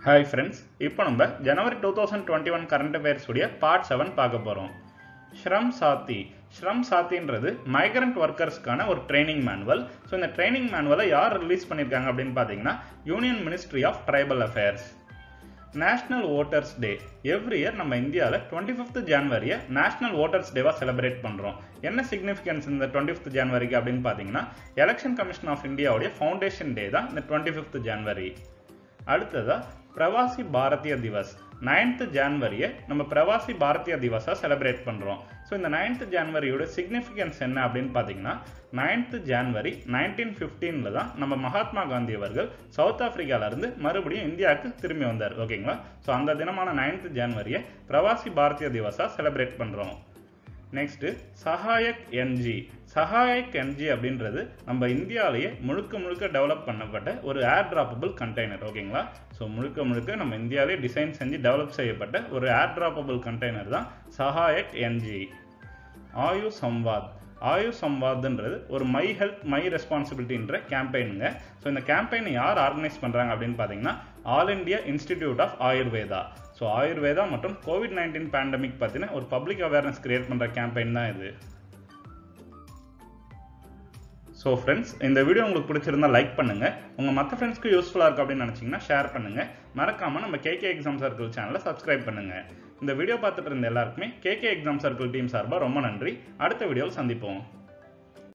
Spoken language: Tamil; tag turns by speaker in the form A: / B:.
A: ஹாய் ஃப்ரெண்ட்ஸ் இப்போ நம்ம January two thousand twenty one current affairs உடைய பார்ட் செவன் பார்க்க போகிறோம் ஸ்ரம் சாத்தி ஸ்ரம் சாத்தின்றது மைக்ரண்ட் ஒர்க்கர்ஸ்க்கான ஒரு ட்ரைனிங் மேனுவல் ஸோ இந்த ட்ரைனிங் மேனுவலை யார் ரிலீஸ் பண்ணியிருக்காங்க அப்படின்னு பார்த்தீங்கன்னா union ministry of tribal affairs national voters day every year நம்ம இந்தியாவில் டுவெண்ட்டி ஃபிஃப்த் ஜான்வரியை நேஷனல் ஓட்டர்ஸ் டேவாக செலிப்ரேட் பண்ணுறோம் என்ன சிக்னிஃபிகன்ஸ் இந்த டுவெண்ட்டி ஃபிஃப்த் ஜான்வரிக்கு அப்படின்னு பார்த்தீங்கன்னா எலெக்ஷன் கமிஷன் ஆஃப் இந்தியாவுடைய ஃபவுண்டேஷன் டே தான் இந்த டுவெண்ட்டி ஃபிஃப்த் ஜான்வரி அடுத்ததா பிரவாசி பாரதிய திவஸ் நைன்த் ஜான்வரியை நம்ம பிரவாசி பாரதிய திவஸாக செலிப்ரேட் பண்ணுறோம் ஸோ இந்த நைன்த் ஜான்வரியோட சிக்னிஃபிகன்ஸ் என்ன அப்படின்னு பார்த்தீங்கன்னா நைன்த் ஜான்வரி நைன்டீன் ஃபிஃப்டீனில் தான் நம்ம மகாத்மா காந்தி அவர்கள் சவுத் ஆப்பிரிக்காவிலேருந்து மறுபடியும் இந்தியாவுக்கு திரும்பி வந்தார் ஓகேங்களா ஸோ அந்த தினமான நைன்த் ஜான்வரியை பிரவாசி பாரதிய திவஸாக செலிப்ரேட் பண்ணுறோம் next Sahayak NG Sahayak NG அப்படின்றது நம்ம இந்தியாவிலேயே முழுக்க முழுக்க டெவலப் பண்ணப்பட்ட ஒரு ஏர் டிராப்பபிள் கண்டெய்னர் ஓகேங்களா ஸோ முழுக்க முழுக்க நம்ம இந்தியாவிலே டிசைன் செஞ்சு டெவலப் செய்யப்பட்ட ஒரு ஏர் டிராப்பபிள் கண்டெய்னர் தான் சஹாயக் என்ஜி ஆயு சம்வாத் ஆயு சம்வாத்ன்றது ஒரு மை ஹெல்த் மை ரெஸ்பான்சிபிலிட்டின்ற கேம்பெயினுங்க ஸோ இந்த கேம்பெயினை யார் ஆர்கனைஸ் பண்ணுறாங்க அப்படின்னு பார்த்தீங்கன்னா all India institute of Ayurveda so Ayurveda மற்றும் கோவிட் நைன்டீன் பேண்டமிக் பற்றின ஒரு பப்ளிக் அவேர்னஸ் கிரியேட் பண்ணுற கேம்பெயின் தான் இது ஸோ ஃப்ரெண்ட்ஸ் இந்த வீடியோ உங்களுக்கு பிடிச்சிருந்தா லைக் பண்ணுங்க உங்கள் மற்ற ஃப்ரெண்ட்ஸ்க்கு யூஸ்ஃபுல்லாக இருக்கும் அப்படின்னு நினச்சிங்கன்னா ஷேர் பண்ணுங்க மறக்காமல் நம்ம கேகே எக்ஸாம் சர்க்கிள் சேனலை சப்ஸ்கிரைப் பண்ணுங்க இந்த வீடியோ பார்த்துட்டு இருந்த எல்லாருக்குமே கேகே எக்ஸாம் சர்க்கிள் டீம் சார்பாக ரொம்ப நன்றி அடுத்த வீடியோவில் சந்திப்போம்